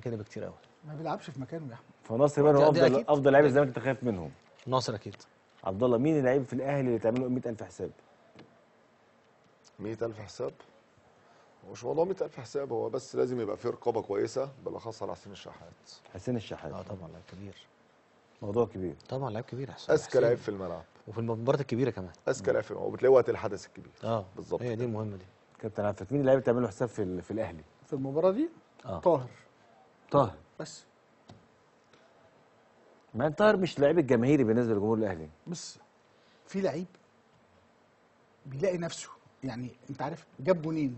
كده بكتير قوي ما بيلعبش في مكانه يا احمد فناصر بقى دي- هو دي افضل أكيد. افضل لعيب الزمالك انت خايف منهم ناصر اكيد عبد الله مين اللعيب في الاهلي اللي تعمل له 100000 حساب 100000 حساب مش موضوع 100000 حساب هو بس لازم يبقى فيه رقابه كويسه بالاخص على حسين الشحات حسين الشحات اه طبعا لعيب كبير موضوع كبير طبعا لعيب كبير احسن اذكى لعيب في الملعب وفي المباريات الكبيره كمان اذكى لعيب في الملعب وبتلاقيه وقت الحدث الكبير اه بالظبط هي دي كده. المهمه دي كابتن عفت مين اللعيب اللي تعمل له حساب في ال- في الاهلي في المباراه دي اه طاهر طاهر بس ما انت طاهر مش لعيب الجماهيري بالنسبه لجمهور الاهلي بص في لعيب بيلاقي نفسه يعني انت عارف جاب جونين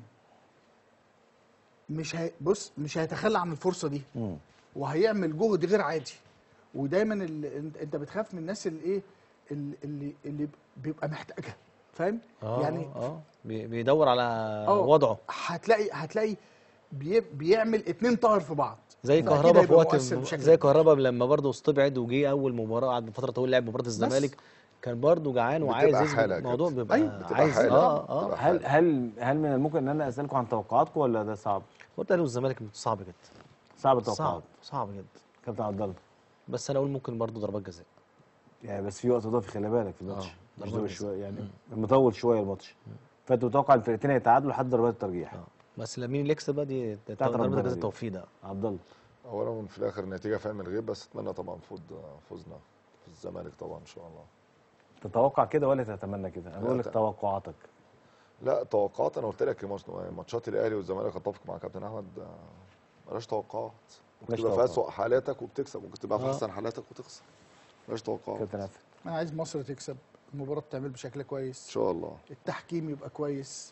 مش هي بص مش هيتخلى عن الفرصه دي مم. وهيعمل جهد غير عادي ودايما ال... انت- انت بتخاف من الناس اللي ايه اللي اللي, اللي بيبقى محتاجها فاهم اه يعني اه بي- بيدور على آه، وضعه هتلاقي هتلاقي بي... بيعمل اتنين طاهر في بعض زي فأكيد كهربا في هيبقى وقت مؤثر بشكل زي كبير. كهربا لما برضه استبعد وجه اول مباراه قعد فتره طويله لعب مباراه الزمالك كان برضه جعان وعايز بتبقى يثبت حالة يا الموضوع كابتن. بيبقى أيوة، بتبقى عايز حالة. اه اه بتبقى هل هل هل من الممكن ان انا اسالكم عن توقعاتكم ولا ده صعب؟ هو الاهلي والزمالك صعب جدا صعب صعب التوقعات صعب جدا كابتن عبد الله بس انا اقول ممكن برضه ضربات جزاء يعني بس في وقت اضافي خلي بالك في الماتش آه، مش ضربات ده جزاء. شويه يعني مطول شويه الماتش فانت متوقع الفرقتين هيتعادلوا لحد ضربات الترجيح اه بس مين اللي يكسب بقى دي بتاعت ربنا ضربات دي. جزاء التوفيق ده عبد الله اولا في الاخر النتيجه في علم الغيب بس اتمنى طبعا فوز فوزنا في الزمالك طبعا ان شاء الله تتوقع كده ولا تتمنى كده؟ انا لا، بقول لك ت- توقعاتك لا توقعات انا قلت لك ماتش- ماتشات الاهلي والزمالك اتفق مع كابتن احمد آه، ملاش توقعات ممكن ملاش تبقى في توقعات. اسوء حالاتك وبتكسب ممكن تبقى في آه. احسن حالاتك وتخسر ملاش توقعات كابتن عفت انا عايز مصر تكسب المباراه تعمل بشكل ان كويس شاء الله التحكيم يبقى كويس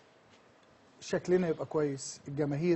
شكلنا يبقى كويس الجماهير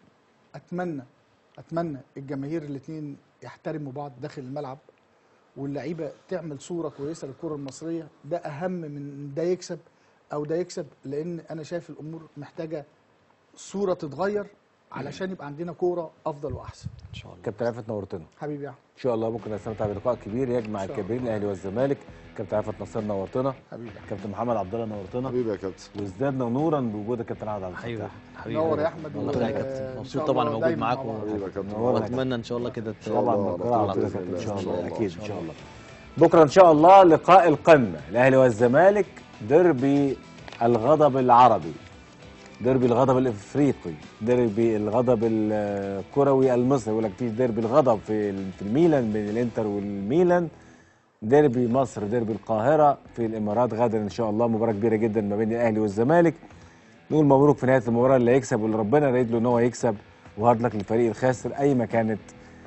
اتمنى اتمنى الجماهير الاثنين يحترموا بعض داخل الملعب واللعيبه تعمل صوره كويسه للكره المصريه ده اهم من ده يكسب او ده يكسب لان انا شايف الامور محتاجه صوره تتغير علشان يبقى عندنا كوره افضل واحسن ان شاء الله كابتن عفت نورتنا حبيبي يا احمد ان شاء الله ممكن نستمتع بلقاء كبير يجمع إن شاء الكبيرين الاهلي والزمالك كابتن عفت نصر نورتنا حبيبي كابتن محمد عبد الله نورتنا حبيبي يا كابتن وازدادنا نورا بوجودك كابتن عبد الفتاح حبيبي حبيبي نور يا احمد الله و- يخليك يا إن كابتن شاء مبسوط طبعا الله موجود دايماً معاكم مع بعض. حبيبي يا كابتن نورنا. واتمنى ان شاء الله كده شاء الله، طبعا على بكره على طول طول يا بإذن كابتن ان الله. شاء إن شاء الله الله. اكيد إن ان شاء شاء الله بكره ان شاء الله لقاء القمه الاهلي والزمالك ديربي الغضب العربي ديربي الغضب الافريقي ديربي الغضب الكروي المصري يقول لك في ديربي الغضب في في الميلان بين الانتر والميلان ديربي مصر ديربي القاهره في الامارات غدا ان شاء الله مباراه كبيره جدا ما بين الاهلي والزمالك نقول مبروك في نهايه المباراه اللي هيكسب واللي ربنا يريد له ان هو يكسب وهارد لك للفريق الخاسر اي ما كانت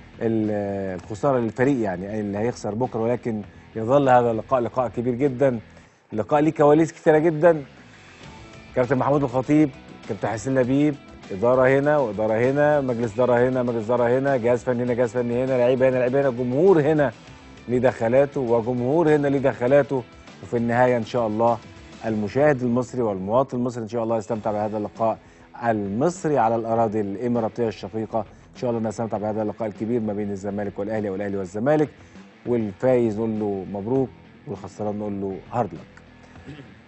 ال- الخساره للفريق يعني أي اللي هيخسر بكره ولكن يظل هذا اللقاء لقاء كبير جدا لقاء ليه كواليس كثيره جدا كابتن محمود الخطيب كابتن حسين لبيب اداره هنا واداره هنا مجلس اداره هنا مجلس اداره هنا جهاز فني هنا جهاز فني هنا لعيبه هنا لعيبه هنا جمهور هنا ليه دخلاته وجمهور هنا ليه دخلاته وفي النهايه ان شاء الله المشاهد المصري والمواطن المصري ان شاء الله يستمتع بهذا اللقاء المصري على الاراضي الاماراتيه الشقيقه ان شاء الله نستمتع بهذا اللقاء الكبير ما بين الزمالك والاهلي والاهلي والزمالك والفايز نقول له مبروك والخسران نقول له هارد لك